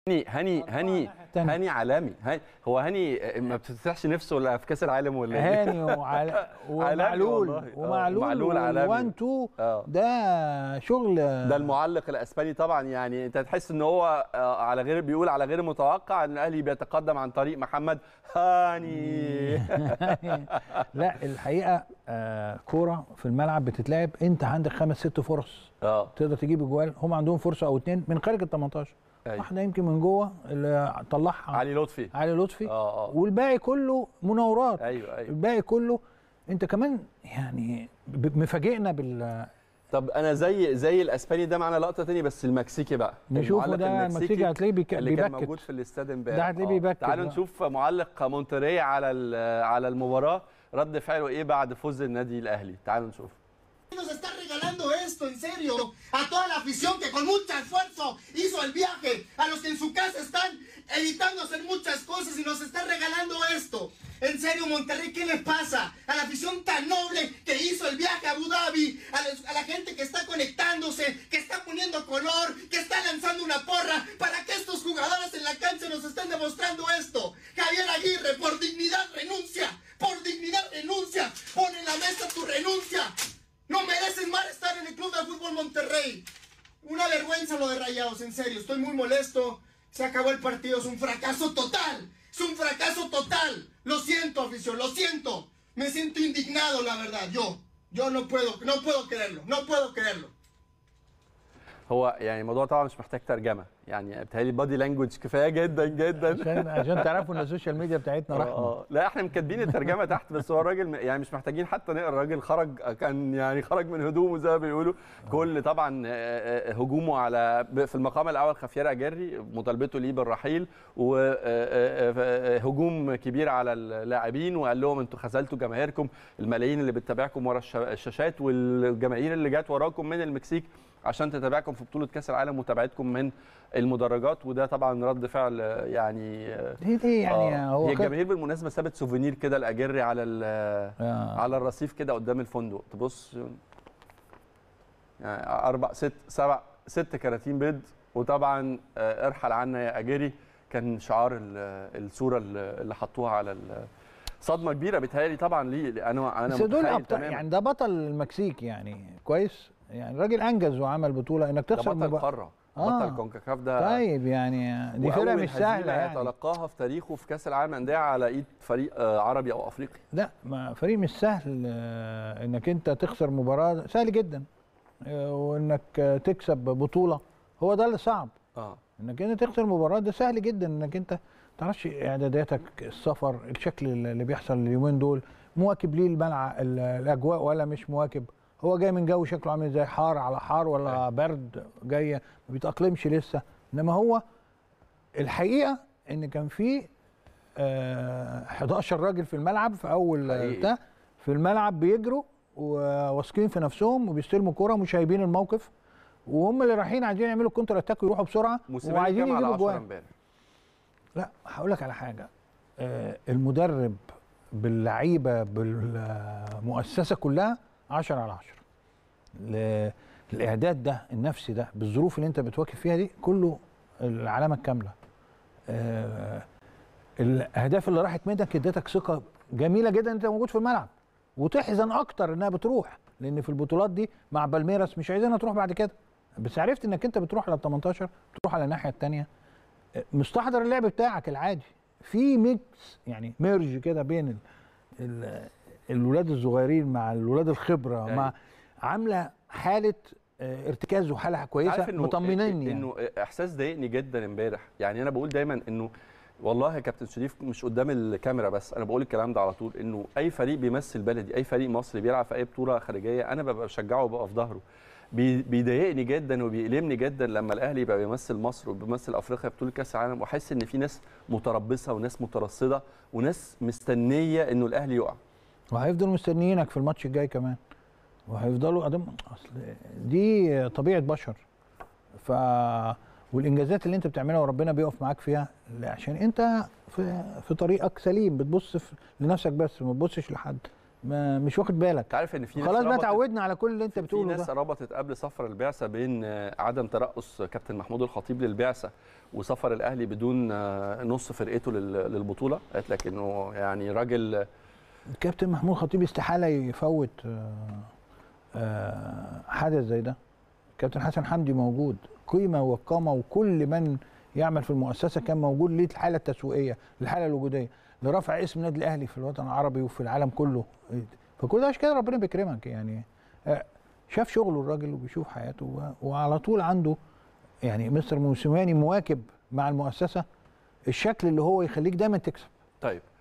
هاني هاني هاني تاني. هاني عالمي هاني هو هاني ما بتفتحش نفسه ولا في كاس العالم ولا ايه؟ هاني وعل... ومعلول والله. آه، ومعلول ومعلول عالمي. وان تو اه ده شغل ده المعلق الاسباني طبعا يعني انت تحس ان هو آه، على غير بيقول على غير متوقع ان الاهلي بيتقدم عن طريق محمد هاني لا الحقيقه آه كوره في الملعب بتتلعب انت عندك خمس ست فرص اه تقدر تجيب اجوال هم عندهم فرصه او اتنين من خارج ال 18 أيوة. واحده يمكن من جوه اللي طلعها علي لطفي علي لطفي اه اه والباقي كله مناورات ايوه ايوه الباقي كله انت كمان يعني ب- مفاجئنا بال طب انا زي زي الاسباني ده معانا لقطه تاني بس المكسيكي بقى نشوفه المعلق ده المكسيكي هتلاقيه بيك- اللي كان بيبكت موجود في الاستاد امبارح ده هتلاقيه آه. بيبكت تعالوا بقى. نشوف معلق مونتري على ال- على المباراه رد فعله ايه بعد فوز النادي الاهلي تعالوا نشوف Nos está regalando esto, en serio. A toda la afición que con mucho esfuerzo hizo el viaje. A los que en su casa están evitando hacer muchas cosas y nos está regalando esto. En serio, Monterrey, ¿qué les pasa? A la afición tan noble que hizo el viaje a Abu Dhabi. A, los- a la gente que está conectándose, que está poniendo color, que está lanzando una porra. Para que estos jugadores en la cancha nos estén demostrando esto. Javier Aguirre, por dignidad renuncia. Por dignidad renuncia. Pon en la mesa tu renuncia. No mereces más estar en el Club de Fútbol Monterrey. Una vergüenza lo de Rayados, en serio. Estoy muy molesto. Se acabó el partido. Es un fracaso total. Es un fracaso total. Lo siento, afición. Lo siento. Me siento indignado, la verdad. Yo. Yo no puedo, no puedo creerlo. No puedo creerlo. هو يعني الموضوع طبعا مش محتاج ترجمه يعني بتهيألي بادي لانجوج كفايه جدا جدا عشان عشان تعرفوا ان السوشيال ميديا بتاعتنا رحمه اه لا احنا مكاتبين الترجمه تحت بس هو الراجل م- يعني مش محتاجين حتى نقرا الراجل خرج كان يعني خرج من هدومه زي ما بيقولوا كل طبعا آه، آه، هجومه على ب- في المقام الاول خفير اجري مطالبته ليه بالرحيل وهجوم كبير على اللاعبين وقال لهم انتوا خذلتوا جماهيركم الملايين اللي بتتابعكم ورا الش- الشاشات والجماهير اللي جت وراكم من المكسيك عشان تتابعكم في بطوله كاس العالم ومتابعتكم من المدرجات وده طبعا رد فعل آه، يعني آه، ليه ليه يعني آه. هو هي خد- الجماهير بالمناسبه سابت سوفينير كده الاجري على ال- آه. على الرصيف كده قدام الفندق تبص يعني اربع ست سبع ست كراتين بيض وطبعا آه، ارحل عنا يا اجري كان شعار ال- الصوره اللي اللي حطوها على ال- صدمه كبيره بتهيألي طبعا ليه انا انا بس دول متخيل ابطال تماماً. يعني ده بطل المكسيك يعني كويس يعني راجل انجز وعمل بطوله انك ده تخسر بطل مبا- قاره آه. بطل كونكاكاف ده طيب يعني دي فرقه وأول مش هزيمة سهله يعني يتلقاها في تاريخه في كاس العالم للانديه على ايد فريق آه، عربي او افريقي لا ما فريق مش سهل آه، انك انت تخسر مباراه سهل جدا آه، وانك آه، تكسب بطوله هو ده اللي صعب اه انك انت تخسر مباراه ده سهل جدا انك انت تعرفش اعداداتك السفر الشكل اللي بيحصل اليومين دول مواكب ليه الملعب ال- الاجواء ولا مش مواكب هو جاي من جو شكله عامل ازاي حار على حار ولا برد جايه ما بيتاقلمش لسه انما هو الحقيقه ان كان في آه 11 راجل في الملعب في اول حقيقي. بتاع في الملعب بيجروا وواثقين في نفسهم وبيستلموا كرة مش هايبين الموقف وهم اللي رايحين عايزين يعملوا كونتر اتاك ويروحوا بسرعه موسيماني وعايزين كام على يجيبوا 10 جوان امبارح لا هقول لك على حاجه آه، المدرب باللعيبه بالمؤسسه كلها 10 على 10 ل- الاعداد ده النفسي ده بالظروف اللي انت بتواكب فيها دي كله العلامه الكامله آه، الاهداف اللي راحت منك اديتك ثقه جميله جدا انت موجود في الملعب وتحزن اكتر انها بتروح لان في البطولات دي مع بالميراس مش عايزينها تروح بعد كده بس عرفت انك انت بتروح على 18 تروح على الناحيه الثانيه مستحضر اللعب بتاعك العادي في ميكس يعني ميرج كده بين ال ال الولاد الصغيرين مع الولاد الخبره يعني- مع عامله حاله آه، ارتكاز وحاله كويسه عارف انه مطمنيني يعني. انه احساس ضايقني جدا امبارح يعني انا بقول دايما انه والله يا كابتن شريف مش قدام الكاميرا بس انا بقول الكلام ده على طول انه اي فريق بيمثل بلدي اي فريق مصري بيلعب في اي بطوله خارجيه انا ببقى بشجعه وببقى في ظهره بي- بيضايقني جدا وبيألمني جدا لما الاهلي يبقى بيمثل مصر وبيمثل افريقيا في بطوله كاس العالم واحس ان في ناس متربصه وناس مترصده وناس مستنيه انه الاهلي يقع وهيفضلوا مستنيينك في الماتش الجاي كمان وهيفضلوا قدام اصل دي طبيعه بشر ف والانجازات اللي انت بتعملها وربنا بيقف معاك فيها عشان انت في في طريقك سليم بتبص في لنفسك بس ما تبصش لحد ما مش واخد بالك انت عارف ان في ناس خلاص بقى ربطت- اتعودنا على كل اللي انت في بتقوله ناس ده ربطت قبل سفر البعثه بين آه، عدم ترأس كابتن محمود الخطيب للبعثه وسفر الاهلي بدون آه، نص فرقته لل- للبطوله قالت لك انه يعني راجل الكابتن محمود خطيب استحاله يفوت آه، آه، حدث زي ده كابتن حسن حمدي موجود قيمه وقامه وكل من يعمل في المؤسسه كان موجود ليه الحاله التسويقيه الحاله الوجوديه لرفع اسم النادي الاهلي في الوطن العربي وفي العالم كله فكل ده عشان كده ربنا بيكرمك يعني آه، شاف شغله الراجل وبيشوف حياته و- وعلى طول عنده يعني مستر موسيماني مواكب مع المؤسسه الشكل اللي هو يخليك دايما تكسب طيب